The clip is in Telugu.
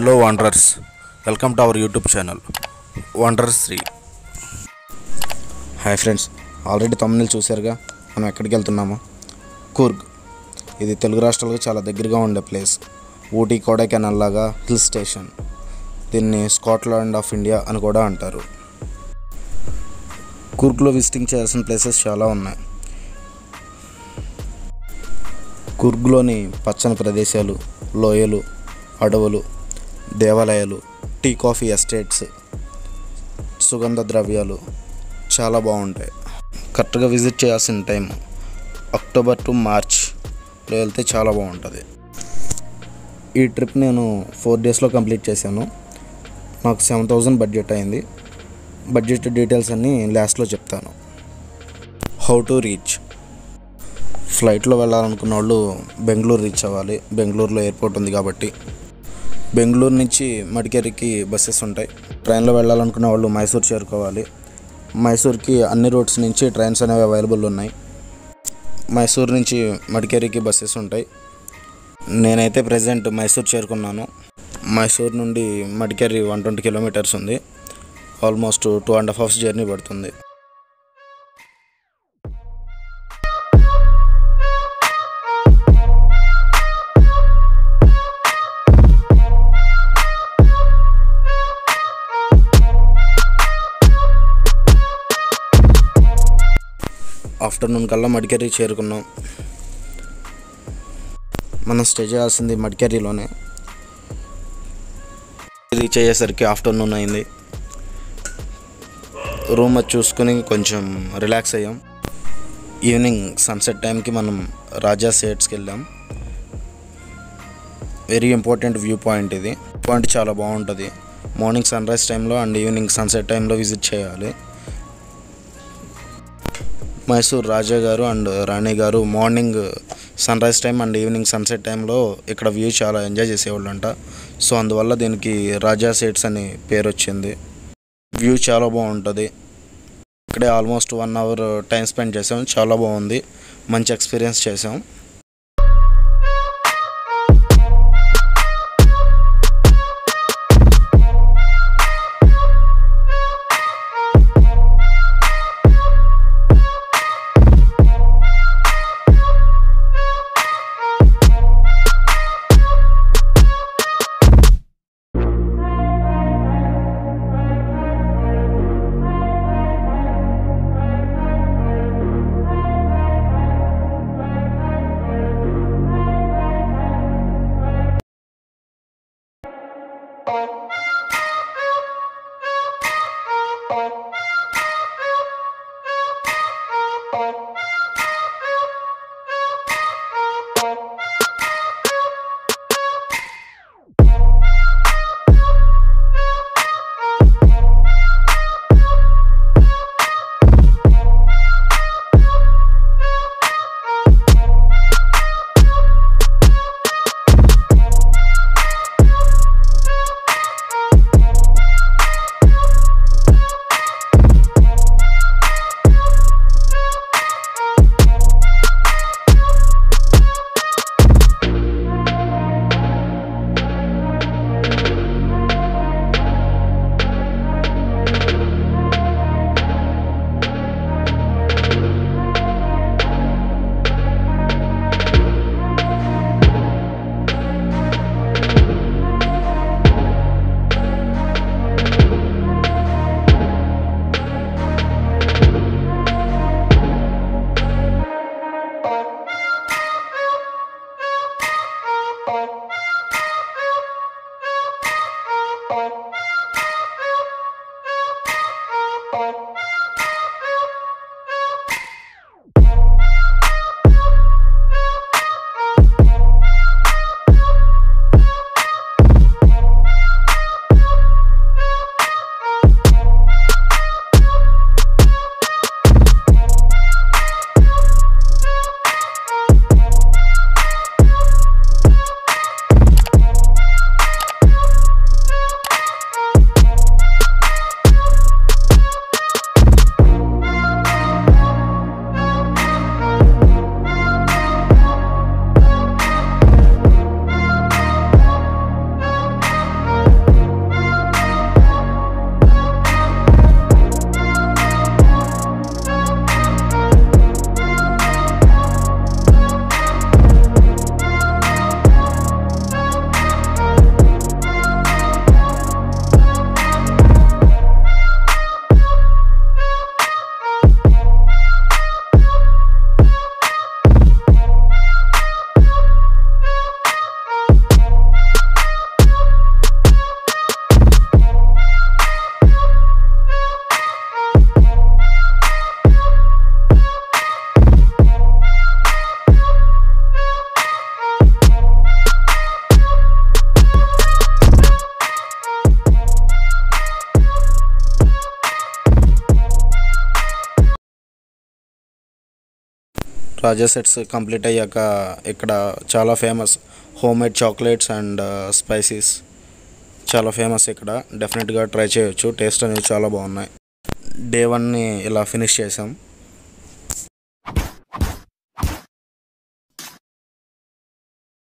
hello wanderers welcome to our YouTube channel wanderers Sri hi friends already తమిళ చూశారుగా మనం ఎక్కడికి వెళ్తున్నామో కూర్గ్ ఇది తెలుగు రాష్ట్రాలకు చాలా దగ్గరగా ఉండే ప్లేస్ ఊటీ కొడైకెనాల్ లాగా హిల్ స్టేషన్ దీన్ని స్కాట్లాండ్ ఆఫ్ ఇండియా అని కూడా అంటారు కూర్గ్లో విజిటింగ్ చేయాల్సిన ప్లేసెస్ చాలా ఉన్నాయి కూర్గ్లోని పచ్చని ప్రదేశాలు లోయలు అడవులు దేవాలయాలు టీ కాఫీ ఎస్టేట్స్ సుగంధ ద్రవ్యాలు చాలా బాగుంటాయి కరెక్ట్గా విజిట్ చేయాల్సిన టైం అక్టోబర్ టు మార్చ్లో వెళ్తే చాలా బాగుంటుంది ఈ ట్రిప్ నేను ఫోర్ డేస్లో కంప్లీట్ చేశాను నాకు సెవెన్ థౌజండ్ బడ్జెట్ అయింది బడ్జెట్ డీటెయిల్స్ అన్నీ లాస్ట్లో చెప్తాను హౌ టు రీచ్ ఫ్లైట్లో వెళ్ళాలనుకున్న వాళ్ళు బెంగళూరు రీచ్ అవ్వాలి బెంగళూరులో ఎయిర్పోర్ట్ ఉంది కాబట్టి బెంగళూరు నుంచి మడికేరికి బస్సెస్ ఉంటాయి ట్రైన్లో వెళ్ళాలనుకున్న వాళ్ళు మైసూర్ చేరుకోవాలి మైసూర్కి అన్ని రూట్స్ నుంచి ట్రైన్స్ అనేవి అవైలబుల్ ఉన్నాయి మైసూర్ నుంచి మడికేరికి బస్సెస్ ఉంటాయి నేనైతే ప్రజెంట్ మైసూర్ చేరుకున్నాను మైసూర్ నుండి మడికేరి వన్ ట్వంటీ కిలోమీటర్స్ ఉంది almost two and half hours journey పడుతుంది ఆఫ్టర్నూన్ కల్లా మడికేరి చేరుకున్నాం మనం స్టే చేయాల్సింది మడికేరిలోనే రీచ్ అయ్యేసరికి ఆఫ్టర్నూన్ అయింది రూమ్ అది చూసుకుని కొంచెం రిలాక్స్ అయ్యాం ఈవినింగ్ సన్సెట్ టైంకి మనం రాజా సేట్స్కి వెళ్ళాం వెరీ ఇంపార్టెంట్ వ్యూ పాయింట్ ఇది పాయింట్ చాలా బాగుంటుంది మార్నింగ్ సన్ రైజ్ టైంలో అండ్ ఈవినింగ్ సన్సెట్ టైంలో విజిట్ చేయాలి Mysore Raja garu and Rani garu morning sunrise time and evening sunset టైంలో ఇక్కడ వ్యూ చాలా ఎంజాయ్ చేసేవాళ్ళంట సో అందువల్ల దీనికి రాజా సేట్స్ అని పేరు వచ్చింది వ్యూ చాలా బాగుంటుంది ఇక్కడే almost one hour time spend చేసాం చాలా బాగుంది మంచి ఎక్స్పీరియన్స్ చేసాం రాజా సెట్స్ కంప్లీట్ అయ్యాక ఇక్కడ చాలా famous home made chocolates and spices చాలా ఫేమస్ ఇక్కడ డెఫినెట్గా ట్రై చేయొచ్చు టేస్ట్ అనేవి చాలా బాగున్నాయి డే వన్ని ఇలా ఫినిష్ చేసాం